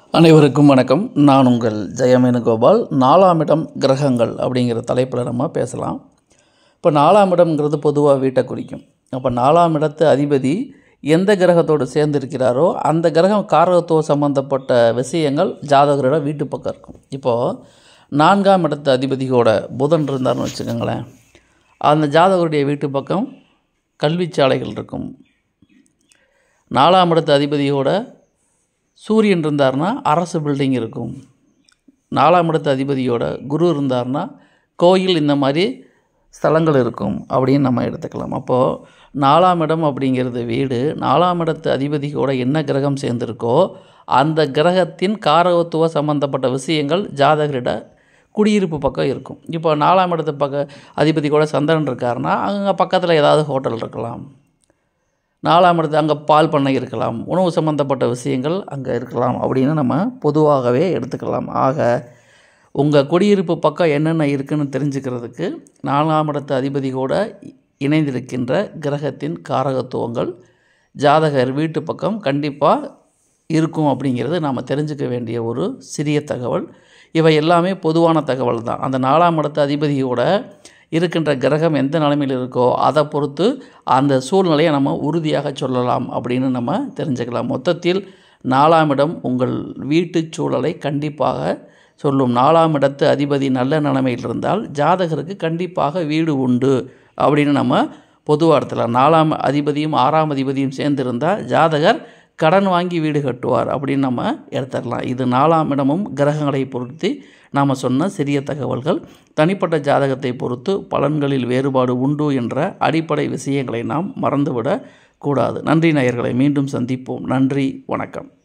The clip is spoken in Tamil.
அனைவருக்கும் வணக்கம் நான் உங்கள் ஜெயமேனுகோபால் நாலாம் இடம் கிரகங்கள் அப்படிங்கிற தலைப்பில் நம்ம பேசலாம் இப்போ நாலாம் இடம்ங்கிறது பொதுவாக வீட்டை குறிக்கும் அப்போ நாலாம் இடத்து அதிபதி எந்த கிரகத்தோடு சேர்ந்திருக்கிறாரோ அந்த கிரகம் காரகத்துவம் சம்பந்தப்பட்ட விஷயங்கள் ஜாதகரோட வீட்டு பக்கம் இருக்கும் இப்போது நான்காம் இடத்து அதிபதியோட புதன் இருந்தார்னு வச்சுக்கோங்களேன் அந்த ஜாதகருடைய வீட்டு பக்கம் கல்விச்சாலைகள் இருக்கும் நாலாம் இடத்து அதிபதியோட சூரியன் இருந்தார்னா அரசு பில்டிங் இருக்கும் நாலாம் இடத்து அதிபதியோட குரு இருந்தார்னா கோயில் இந்த மாதிரி ஸ்தலங்கள் இருக்கும் அப்படின்னு நம்ம எடுத்துக்கலாம் அப்போது நாலாம் இடம் அப்படிங்கிறது வீடு நாலாம் இடத்து அதிபதியோட என்ன கிரகம் சேர்ந்திருக்கோ அந்த கிரகத்தின் காரகத்துவ சம்பந்தப்பட்ட விஷயங்கள் ஜாதகரிட குடியிருப்பு பக்கம் இருக்கும் இப்போ நாலாம் இடத்து பக்க அதிபதி கூட சந்திரன் இருக்காருன்னா அங்கே பக்கத்தில் ஏதாவது ஹோட்டல் இருக்கலாம் நாலாம் இடத்து அங்கே பால் பண்ணை இருக்கலாம் உணவு சம்மந்தப்பட்ட விஷயங்கள் அங்கே இருக்கலாம் அப்படின்னு நம்ம பொதுவாகவே எடுத்துக்கலாம் ஆக உங்கள் குடியிருப்பு பக்கம் என்னென்ன இருக்குன்னு தெரிஞ்சுக்கிறதுக்கு நாலாம் இடத்து அதிபதி கூட இணைந்திருக்கின்ற கிரகத்தின் காரகத்துவங்கள் ஜாதகர் வீட்டு பக்கம் கண்டிப்பாக இருக்கும் அப்படிங்கிறது நாம் தெரிஞ்சுக்க வேண்டிய ஒரு சிறிய தகவல் இவை எல்லாமே பொதுவான தகவல் தான் அந்த நாலாம் இடத்து அதிபதியோட இருக்கின்ற கிரகம் எந்த நிலைமையில் இருக்கோ அதை பொறுத்து அந்த சூழ்நிலையை நம்ம உறுதியாக சொல்லலாம் அப்படின்னு நம்ம தெரிஞ்சுக்கலாம் மொத்தத்தில் நாலாம் இடம் உங்கள் வீட்டு சூழலை கண்டிப்பாக சொல்லும் நாலாம் இடத்து அதிபதி நல்ல நிலைமையில் இருந்தால் ஜாதகருக்கு கண்டிப்பாக வீடு உண்டு அப்படின்னு நம்ம பொதுவாக எடுத்துலாம் நாலாம் அதிபதியும் ஆறாம் அதிபதியும் சேர்ந்திருந்தால் ஜாதகர் கடன் வாங்கி வீடு கட்டுவார் அப்படின்னு நம்ம எடுத்துடலாம் இது நாலாம் இடமும் கிரகங்களை பொறுத்து நாம் சொன்ன சிறிய தகவல்கள் தனிப்பட்ட ஜாதகத்தை பொறுத்து பலன்களில் வேறுபாடு உண்டு என்ற அடிப்படை விஷயங்களை நாம் மறந்துவிடக் கூடாது நன்றி நேயர்களை மீண்டும் சந்திப்போம் நன்றி வணக்கம்